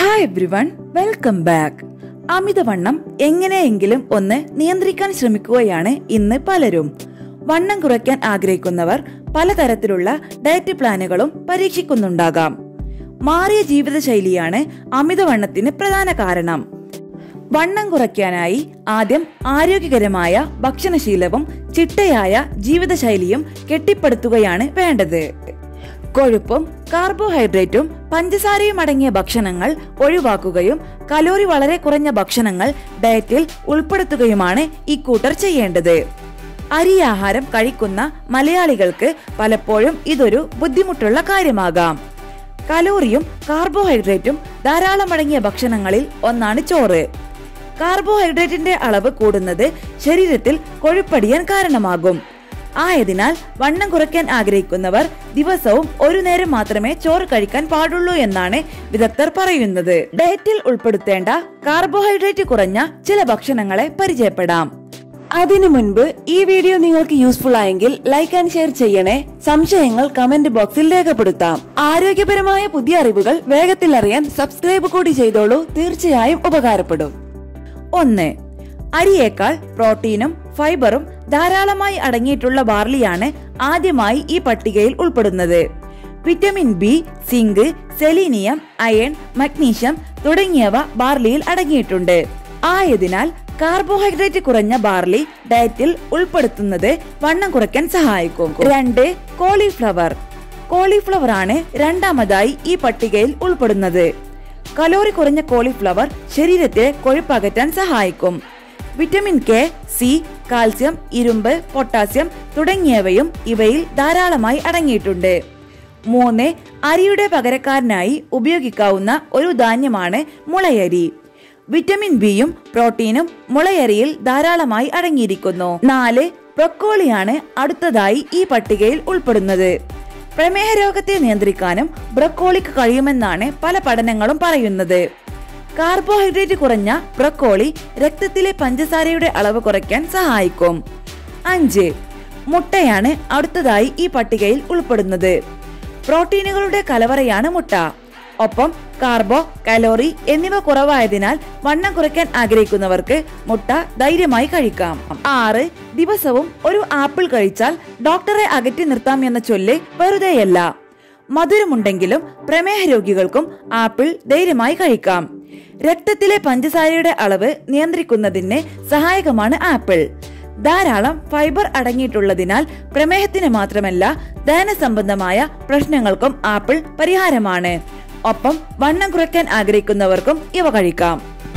hi everyone welcome back അമിതവണ്ണം എങ്ങനെയെങ്കിലും ഒന്ന് നിയന്ത്രിക്കാൻ ശ്രമിക്കുകയാണ് ഇന്ന് പലരും വണ്ണം കുറയ്ക്കാൻ ആഗ്രഹിക്കുന്നവർ പലതരത്തിലുള്ള ഡയറ്റ് പ്ലാനുകളും പരീക്ഷിക്കുന്നുണ്ടാകാം മാറിയ ജീവിതശൈലിയാണ് അമിതവണ്ണത്തിന് പ്രധാന കാരണം വണ്ണം കുറയ്ക്കാനായി ആദ്യം ആരോഗ്യകരമായ ഭക്ഷണശീലവും ചിട്ടയായ ജീവിതശൈലിയും കെട്ടിപ്പടുത്തുകയാണ് വേണ്ടത് കൊഴുപ്പും കാർബോഹൈഡ്രേറ്റും പഞ്ചസാരയും അടങ്ങിയ ഭക്ഷണങ്ങൾ ഒഴിവാക്കുകയും കലോറി വളരെ കുറഞ്ഞ ഭക്ഷണങ്ങൾ ഡയറ്റിൽ ഉൾപ്പെടുത്തുകയുമാണ് ഇക്കൂട്ടർ ചെയ്യേണ്ടത് അരിയാഹാരം കഴിക്കുന്ന മലയാളികൾക്ക് പലപ്പോഴും ഇതൊരു ബുദ്ധിമുട്ടുള്ള കാര്യമാകാം കലോറിയും കാർബോഹൈഡ്രേറ്റും ധാരാളം അടങ്ങിയ ഭക്ഷണങ്ങളിൽ ഒന്നാണ് ചോറ് കാർബോഹൈഡ്രേറ്റിന്റെ അളവ് കൂടുന്നത് ശരീരത്തിൽ കൊഴുപ്പടിയാൻ കാരണമാകും ആയതിനാൽ വണ്ണം കുറയ്ക്കാൻ ആഗ്രഹിക്കുന്നവർ ദിവസവും ഒരു നേരം മാത്രമേ ചോറ് കഴിക്കാൻ പാടുള്ളൂ എന്നാണ് വിദഗ്ധർ പറയുന്നത് ഡയറ്റിൽ ഉൾപ്പെടുത്തേണ്ട കാർബോഹൈഡ്രേറ്റ് കുറഞ്ഞ ചില ഭക്ഷണങ്ങളെ പരിചയപ്പെടാം അതിനു മുൻപ് ഈ വീഡിയോ നിങ്ങൾക്ക് യൂസ്ഫുൾ ആയെങ്കിൽ ലൈക്ക് ആൻഡ് ഷെയർ ചെയ്യണേ സംശയങ്ങൾ കമന്റ് ബോക്സിൽ രേഖപ്പെടുത്താം ആരോഗ്യപരമായ പുതിയ അറിവുകൾ വേഗത്തിൽ അറിയാൻ സബ്സ്ക്രൈബ് കൂടി ചെയ്തോളൂ തീർച്ചയായും ഉപകാരപ്പെടും ഒന്ന് അരിയേക്കാൾ പ്രോട്ടീനും ഫൈബറും ധാരാളമായി അടങ്ങിയിട്ടുള്ള ബാർലിയാണ് ആദ്യമായി ഈ പട്ടികയിൽ ഉൾപ്പെടുന്നത് vitamin B zinc selenium iron magnesium തുടങ്ങിയവ ബാർലിയിൽ അടങ്ങിയിട്ടുണ്ട് ആയതിനാൽ കാർബോഹൈഡ്രേറ്റ് കുറഞ്ഞ ബാർലി ഡയറ്റിൽ ഉൾപ്പെടുത്തുന്നത് വണ്ണം കുറയ്ക്കാൻ സഹായിക്കും രണ്ട് കോളിഫ്ലവർ കോളിഫ്ലവർ ആണ് രണ്ടാമതായി ഈ പട്ടികയിൽ ഉൾപ്പെടുന്നത് കലോറി കുറഞ്ഞ കോളിഫ്ലവർ ശരീരത്തിലെ കൊഴുപ്പകറ്റാൻ സഹായിക്കും വിറ്റമിൻ കെ സി കാൽസ്യം ഇരുമ്പ് പൊട്ടാസ്യം തുടങ്ങിയവയും ഇവയിൽ ധാരാളമായി അടങ്ങിയിട്ടുണ്ട് മൂന്ന് അരിയുടെ പകരക്കാരനായി ഉപയോഗിക്കാവുന്ന ഒരു ധാന്യമാണ് മുളയരി വിറ്റമിൻ ബിയും പ്രോട്ടീനും മുളയരിയിൽ ധാരാളമായി അടങ്ങിയിരിക്കുന്നു നാല് ബ്രൊക്കോളിയാണ് അടുത്തതായി ഈ പട്ടികയിൽ ഉൾപ്പെടുന്നത് പ്രമേഹ രോഗത്തെ നിയന്ത്രിക്കാനും ബ്രക്കോളിക്ക് കഴിയുമെന്നാണ് പല പഠനങ്ങളും പറയുന്നത് കാർബോഹൈഡ്രേറ്റ് കുറഞ്ഞ ബ്രക്കോളി രക്തത്തിലെ പഞ്ചസാരയുടെ അളവ് കുറയ്ക്കാൻ സഹായിക്കും അഞ്ച് മുട്ടയാണ് അടുത്തതായി ഈ പട്ടികയിൽ ഉൾപ്പെടുന്നത് പ്രോട്ടീനുകളുടെ കലവറയാണ് മുട്ട ഒപ്പം കാർബോ കലോറി എന്നിവ കുറവായതിനാൽ വണ്ണം കുറയ്ക്കാൻ ആഗ്രഹിക്കുന്നവർക്ക് മുട്ട ധൈര്യമായി കഴിക്കാം ആറ് ദിവസവും ഒരു ആപ്പിൾ കഴിച്ചാൽ ഡോക്ടറെ അകറ്റി നിർത്താം എന്ന ചൊല്ല് വെറുതെയല്ല മധുരമുണ്ടെങ്കിലും പ്രമേഹ രോഗികൾക്കും ആപ്പിൾ ധൈര്യമായി കഴിക്കാം രക്തത്തിലെ പഞ്ചസാരയുടെ അളവ് നിയന്ത്രിക്കുന്നതിന് സഹായകമാണ് ആപ്പിൾ ധാരാളം ഫൈബർ അടങ്ങിയിട്ടുള്ളതിനാൽ പ്രമേഹത്തിന് മാത്രമല്ല ദഹന സംബന്ധമായ പ്രശ്നങ്ങൾക്കും ആപ്പിൾ പരിഹാരമാണ് ഒപ്പം വണ്ണം കുറയ്ക്കാൻ ആഗ്രഹിക്കുന്നവർക്കും ഇവ കഴിക്കാം